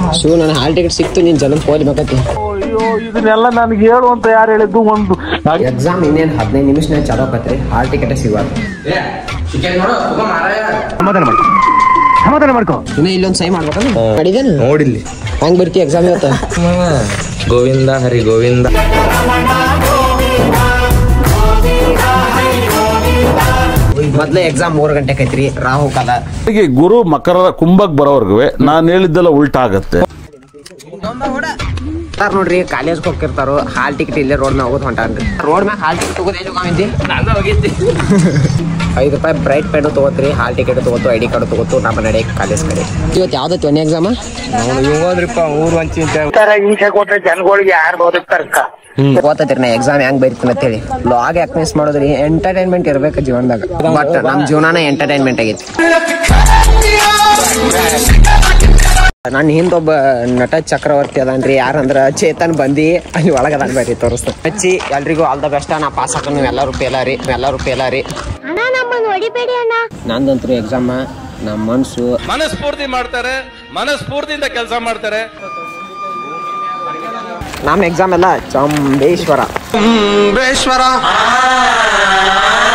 ಶಿವ ನನ್ನ hall ticket ಸಿಕ್ತು ನೀನ್ ಜಲಂ ಹೋಗ್ಬೇಕತಿ ಅಯ್ಯೋ ಇದನ್ನೆಲ್ಲ ನನಗೆ ಹೇಳು ಅಂತ ಯಾರು ಹೇಳಿದ್ದು ಒಂದು ಎಕ್ಸಾಮ್ ಇನ್ನೇನು ಹದಿನೈದು ನಿಮಿಷನಾಗ ಚಾಲೋ ಆಕತ್ರಿ ಹಾಲ್ ಟಿಕೆಟ್ ಸಿಗಲ್ಲ ಸಮಾಧಾನ ಮಾಡ್ಕೊ ಸಮಾಧಾನ ಮಾಡ್ಕೊ ಇನ್ನ ಇಲ್ಲೊಂದ್ ಸೈ ಮಾಡ್ಬೇಕಲ್ಲ ಮಾಡಿದೇನು ನೋಡಿಲ್ಲಿ ಹೆಂಗ್ ಬರ್ತಿ ಎಕ್ಸಾಮ್ ಇವತ್ತ ಗೋವಿಂದ ಹರಿ ಗೋವಿಂದ ಮೊದ್ಲೇ ಎಕ್ಸಾಮ್ ಮೂರ್ ಗಂಟೆ ಐತ್ರಿ ರಾಹು ಕಾಲ ಹೀಗೆ ಗುರು ಮಕರ ಕುಂಭಕ್ ಬರೋರ್ಗು ನಾನು ಹೇಳಿದ್ದೆಲ್ಲ ಉಲ್ಟಾ ಆಗತ್ತೆ ಸರ್ ನೋಡ್ರಿ ಕಾಲೇಜ್ ಹೋಗಿರ್ತಾರೋ ಹಾಲ್ ಟಿಕೆಟ್ ಇಲ್ಲೇ ರೋಡ್ ಮ್ಯಾಗ ಹೋಗೋದು ಹೊಂಟಾನ್ರಿ ರೋಡ್ ಮ್ಯಾಗ ಹಾಲ್ ಟಿಕೆಟ್ ತಗೋದು ಎಲ್ಲಿ ಹೋಗಿದ್ದಿ ಐದು ರೂಪಾಯಿ ಬ್ರೈಟ್ ಪೆನ್ ತಗೋತ್ರಿ ಹಾಲ್ ಟಿಕೆಟ್ ತಗೋತು ಐ ಡಿ ಕಾರ್ಡ್ ತಗೋತು ನಮ್ಮ ನಡೆ ಕಾಲೇಜ್ ಕಡೆ ಇವತ್ತು ಯಾವ್ದೈತಿ ಒಂದೇ ಎಕ್ಸಾಮ್ ಇವಂದ್ರಿಪ್ಪ ಊರು ಹಂಚಿ ಓದ್ತೈತ್ರಿ ನಾ ಎಕ್ಸಾಮ್ ಹೆಂಗ್ ಬರೀತೀನಿ ಅಂತ ಹೇಳಿ ಲಾಗ್ ಯಾಕೆ ಮಿಸ್ ಮಾಡೋದ್ರಿ ಎಂಟರ್ಟೈನ್ಮೆಂಟ್ ಇರ್ಬೇಕು ಜೀವನದಾಗ ಬಟ್ ನಮ್ ಜೀವನಾನ ಎಂಟರ್ಟೈನ್ಮೆಂಟ್ ಆಗೈತಿ ನನ್ನ ಹಿಂದೊಬ್ಬ ನಟ ಚಕ್ರವರ್ತಿ ಅದಾನ್ರಿ ಯಾರಂದ್ರ ಚೇತನ್ ಬಂದಿ ಅಲ್ಲಿ ಒಳಗದಾನ ಬರ್ರಿ ತೋರಿಸ್ತ ಹಚ್ಚಿ ಎಲ್ರಿಗೂ ಆಲ್ ದ ಬೆಸ್ಟ್ ನಾ ಪಾಸ್ ಹಾಕ ನೀವು ಎಲ್ಲರೂ ಪೇಲಾರಿ ಎಲ್ಲರೂ ಪೇಲಾರಿ ಅಣ್ಣ ನಮ್ಮನ್ನು ಹೊಡಿಬೇಡಿ ಅಣ್ಣ ನಂದಂತ್ರು ಎಕ್ಸಾಮ ನಮ್ಮ ಮನ್ಸು ಮನಸ್ಫೂರ್ತಿ ಮಾಡ್ತಾರೆ ಮನಸ್ಫೂರ್ತಿಯಿಂದ ಕೆಲಸ ಮಾಡ್ತಾರೆ ನಮ್ಮ ಎಕ್ಸಾಮ್ ಎಲ್ಲ ಚಂಬೇಶ್ವರ ಬೇಶ್ವರ